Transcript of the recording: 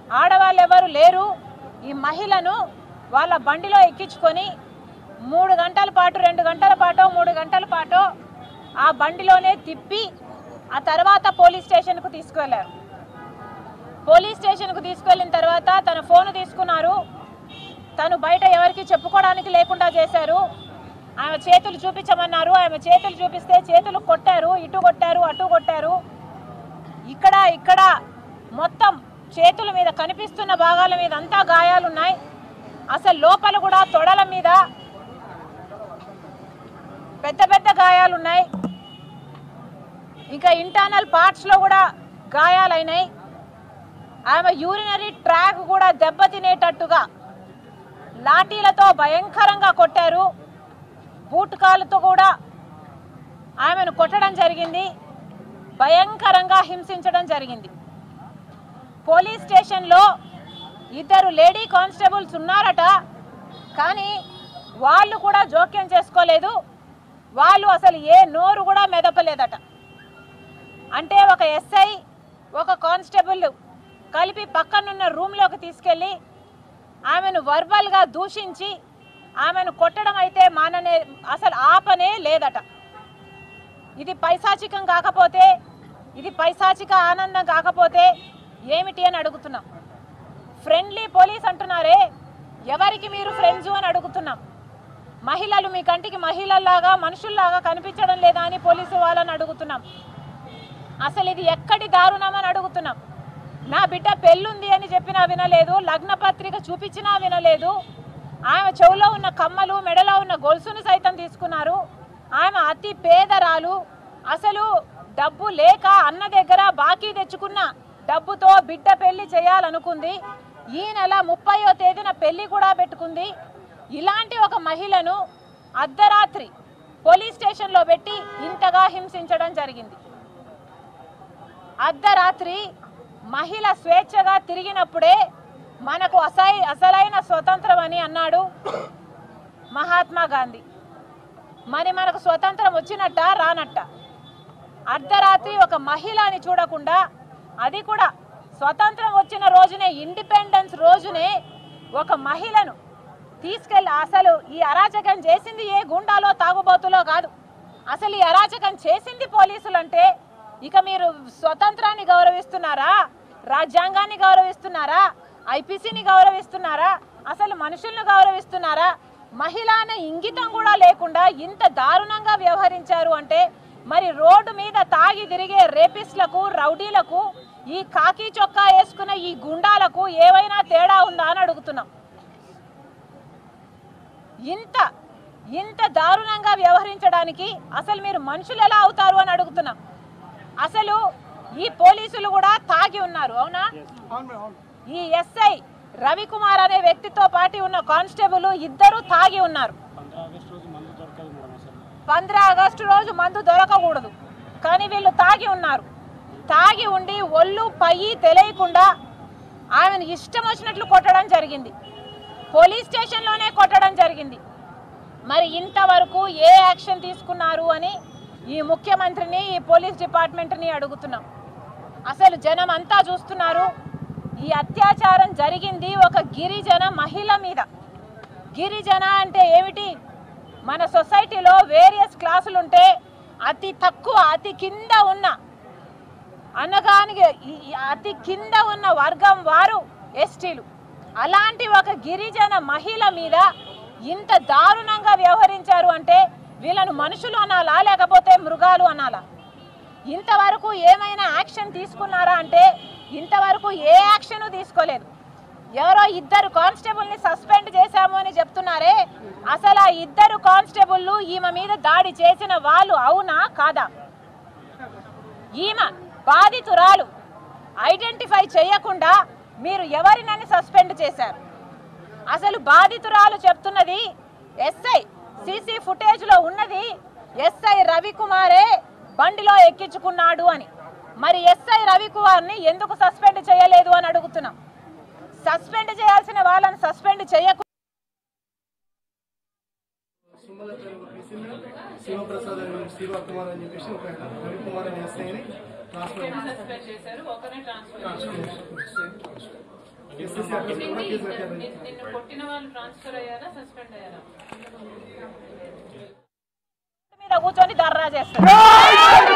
ఆడవాళ్ళు ఎవరు లేరు ఈ మహిళను వాళ్ళ బండిలో ఎక్కించుకొని మూడు గంటల పాటు రెండు గంటల పాటు మూడు గంటల పాటు ఆ బండిలోనే తిప్పి ఆ తర్వాత పోలీస్ స్టేషన్కు తీసుకువెళ్ళారు పోలీస్ స్టేషన్కు తీసుకెళ్ళిన తర్వాత తన ఫోన్ తీసుకున్నారు తను బయట ఎవరికి చెప్పుకోవడానికి లేకుండా చేశారు ఆమె చేతులు చూపించమన్నారు ఆమె చేతులు చూపిస్తే చేతులు కొట్టారు ఇటు కొట్టారు అటు కొట్టారు ఇక్కడ ఇక్కడ మొత్తం చేతుల మీద కనిపిస్తున్న భాగాల మీద అంతా గాయాలున్నాయి అసలు లోపల కూడా తొడల మీద పెద్ద పెద్ద గాయాలున్నాయి ఇంకా ఇంటర్నల్ పార్ట్స్లో కూడా గాయాలైనాయి ఆమె యూరినరీ ట్రాక్ కూడా దెబ్బతినేటట్టుగా లాఠీలతో భయంకరంగా కొట్టారు బూట్ కాలుతో కూడా ఆమెను కొట్టడం జరిగింది భయంకరంగా హింసించడం జరిగింది పోలీస్ స్టేషన్లో ఇద్దరు లేడీ కానిస్టేబుల్స్ ఉన్నారట కానీ వాళ్ళు కూడా జోక్యం చేసుకోలేదు వాళ్ళు అసలు ఏ నోరు కూడా మెదపలేదట అంటే ఒక ఎస్ఐ ఒక కానిస్టేబుల్ కలిపి పక్కనున్న రూమ్లోకి తీసుకెళ్ళి ఆమెను వర్బల్గా దూషించి ఆమెను కొట్టడం అయితే మాననే అసలు ఆపనే లేదట ఇది పైశాచికం కాకపోతే ఇది పైశాచిక ఆనందం కాకపోతే ఏమిటి అని అడుగుతున్నాం ఫ్రెండ్లీ పోలీస్ అంటున్నారే ఎవరికి మీరు ఫ్రెండ్స్ అని అడుగుతున్నాం మహిళలు మీ కంటికి మహిళల్లాగా మనుషుల్లాగా కనిపించడం లేదా అని పోలీసు వాళ్ళని అడుగుతున్నాం అసలు ఇది ఎక్కడి దారుణం అని అడుగుతున్నాం నా బిడ్డ పెళ్ళుంది అని చెప్పినా వినలేదు లగ్న పత్రిక చూపించినా వినలేదు ఆమె చెవులో ఉన్న కమ్మలు మెడలో ఉన్న గొలుసును సైతం తీసుకున్నారు ఆమె అతి పేదరాలు అసలు డబ్బు లేక అన్న దగ్గర బాకీ తెచ్చుకున్న డబ్బుతో బిడ్డ పెళ్లి చేయాలనుకుంది ఈ నెల ముప్పయో తేదీన పెళ్లి కూడా పెట్టుకుంది ఇలాంటి ఒక మహిళను అర్ధరాత్రి పోలీస్ స్టేషన్లో పెట్టి ఇంతగా హింసించడం జరిగింది అర్ధరాత్రి మహిళ స్వేచ్ఛగా తిరిగినప్పుడే మనకు అసై అసలైన స్వతంత్రం అని అన్నాడు మహాత్మా గాంధీ మరి మనకు స్వతంత్రం వచ్చినట్ట రానట్ట అర్ధరాత్రి ఒక మహిళ అని చూడకుండా అది కూడా స్వతంత్రం వచ్చిన రోజునే ఇండిపెండెన్స్ రోజునే ఒక మహిళను తీసుకెళ్ళి అసలు ఈ అరాచకం చేసింది ఏ గుండాలో తాగుబోతులో కాదు అసలు ఈ అరాచకం చేసింది పోలీసులు అంటే ఇక మీరు స్వతంత్రాన్ని గౌరవిస్తున్నారా రాజ్యాంగాన్ని గౌరవిస్తున్నారా ఐపీసీని గౌరవిస్తున్నారా అసలు మనుషులను గౌరవిస్తున్నారా మహిళ అనే ఇంగితం కూడా లేకుండా ఇంత దారుణంగా వ్యవహరించారు అంటే మరి రోడ్డు మీద తాగి తిరిగే రేపిస్ట్లకు రౌడీలకు ఈ కాకి చొక్కా వేసుకున్న ఈ గుండాలకు ఏవైనా తేడా ఉందా అని అడుగుతున్నాం ఇంత ఇంత దారుణంగా వ్యవహరించడానికి అసలు మీరు మనుషులు ఎలా అవుతారు అని అడుగుతున్నాం అసలు ఈ పోలీసులు కూడా తాగి ఉన్నారు అవునా ఈ ఎస్ఐ రవికుమార్ అనే వ్యక్తితో పాటు ఉన్న కానిస్టేబుల్ ఇద్దరు తాగి ఉన్నారు పంద్ర ఆగస్టు రోజు మందు దొరకకూడదు కానీ వీళ్ళు తాగి ఉన్నారు తాగి ఉండి ఒళ్ళు పయ్యి తెలియకుండా ఆమెను ఇష్టం వచ్చినట్లు కొట్టడం జరిగింది పోలీస్ స్టేషన్లోనే కొట్టడం జరిగింది మరి ఇంతవరకు ఏ యాక్షన్ తీసుకున్నారు అని ఈ ముఖ్యమంత్రిని ఈ పోలీస్ డిపార్ట్మెంట్ని అడుగుతున్నాం అసలు జనం అంతా చూస్తున్నారు ఈ అత్యాచారం జరిగింది ఒక గిరిజన మహిళ మీద గిరిజన అంటే ఏమిటి మన సొసైటీలో వేరియస్ క్లాసులు ఉంటే అతి తక్కువ అతి కింద ఉన్న అనగానికి ఈ- ఈ అతి కింద ఉన్న వర్గం వారు ఎస్టీలు అలాంటి ఒక గిరిజన మహిళ మీద ఇంత దారుణంగా వ్యవహరించారు అంటే వీళ్ళను మనుషులు అనాలా లేకపోతే మృగాలు అనాలా ఇంతవరకు ఏమైనా యాక్షన్ తీసుకున్నారా అంటే ఇంతవరకు ఏ యాక్షన్ తీసుకోలేదు ఎవరో ఇద్దరు కానిస్టేబుల్ని సస్పెండ్ చేశాము అని చెప్తున్నారే అసలు ఆ ఇద్దరు కానిస్టేబుల్లు ఈమె మీద దాడి చేసిన వాళ్ళు అవునా కాదా ఈమె బాధితురాలు ఐడెంటిఫై చేయకుండా మీరు ఎవరినని సస్పెండ్ చేశారు అసలు బాధితురాలు చెప్తున్నది ఎస్ఐ సీసీ ఫుటేజ్లో ఉన్నది ఎస్ఐ రవికుమారే బండిలో ఎక్కించుకున్నాడు అని మరి ఎస్ఐ రవికుమార్ని ఎందుకు సస్పెండ్ చేయలేదు అని అడుగుతున్నాం సస్పెండ్ చేయాల్సిన వాళ్ళని సస్పెండ్ చేయకు సుమల కేసులో శివప్రసాద్ అని శివ కుమార్ అని చెప్పేసి ఒక రవికుమార్ అని ఎస్ఐని ట్రాన్స్ఫర్ సస్పెండ్ చేశారు ఒకనే ట్రాన్స్ఫర్ ట్రాన్స్ఫర్ ఎస్ఎస్సీ అడ్రస్ కూడా కేసు కట్టారు నిన్ను కొట్టిన వాళ్ళు ట్రాన్స్ఫర్ అయ్యారా సస్పెండ్ అయ్యారా మీద కూర్చొని దర్రా చేస్తారు